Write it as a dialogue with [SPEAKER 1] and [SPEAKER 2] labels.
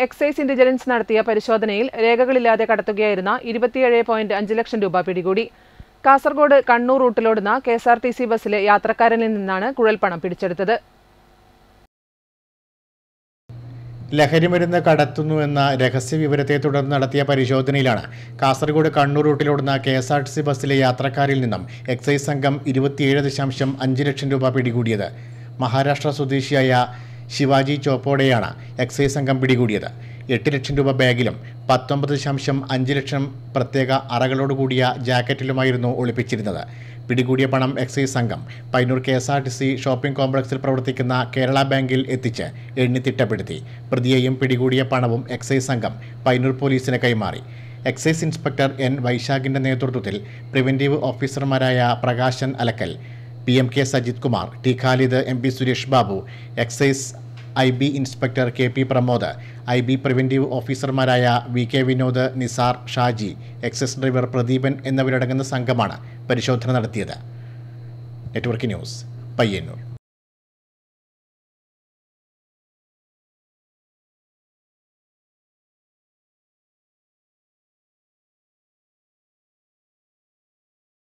[SPEAKER 1] excise intelligence നടത്തിയ പരിശോധനയിൽ രേഖകളില്ലാതെ കടത്തുകയായിരുന്ന ഇരുപത്തിയേഴ് പോയിന്റ് അഞ്ച് ലക്ഷം രൂപ പിടികൂടി കാസർഗോഡ് കണ്ണൂർ റൂട്ടിലോടുന്ന K S R T C ബസ്സിലെ യാത്രക്കാരനിൽ നിന്നാണ് കുഴൽപ്പണം പിടിച്ചെടുത്തത്
[SPEAKER 2] ലഹരിമരുന്ന് കടത്തുന്നുവെന്ന രഹസ്യ വിവരത്തെ തുടർന്ന് നടത്തിയ പരിശോധനയിലാണ് കാസർഗോഡ് കണ്ണൂർ റൂട്ടിലോടുന്ന K S R T C ബസ്സിലെ യാത്രക്കാരിൽ നിന്നും എക്സൈസ് സംഘം ഇരുപത്തിയേഴ് ദശാംശം അഞ്ച് ലക്ഷം രൂപ പിടികൂടിയത് മഹാരാഷ്ട്ര സ്വദേശിയായ ശിവാജി ചോപ്പോടെയാണ് എക്സൈസ് സംഘം പിടികൂടിയത് എട്ട് ലക്ഷം രൂപ ബാഗിലും പത്തൊമ്പത് ദശാംശം അഞ്ച് ലക്ഷം പ്രത്യേക അറകളോടുകൂടിയ ജാക്കറ്റിലുമായിരുന്നു ഒളിപ്പിച്ചിരുന്നത് പിടികൂടിയ പണം എക്സൈസ് സംഘം Payyanur K S R T C shopping കോംപ്ലക്സിൽ പ്രവർത്തിക്കുന്ന കേരള ബാങ്കിൽ എത്തിച്ച് എണ്ണി തിട്ടപ്പെടുത്തി പ്രതിയെയും പിടികൂടിയ പണവും എക്സൈസ് സംഘം പൈനൂർ പോലീസിന് കൈമാറി എക്സൈസ് ഇൻസ്പെക്ടർ എൻ വൈശാഖിൻ്റെ നേതൃത്വത്തിൽ പ്രിവൻറ്റീവ് ഓഫീസർമാരായ Prakashan Alakkal P M K Sajith Kumar T Khalid M P Suresh Babu excise I B inspector K P Pramod I B preventive ഓഫീസർമാരായ V K Vinod Nisar Shaji excise driver Pradeepan എന്നിവരടങ്ങുന്ന സംഘമാണ് പരിശോധന നടത്തിയത് നെറ്റ്വർക്ക് ന്യൂസ് പയ്യന്നൂർ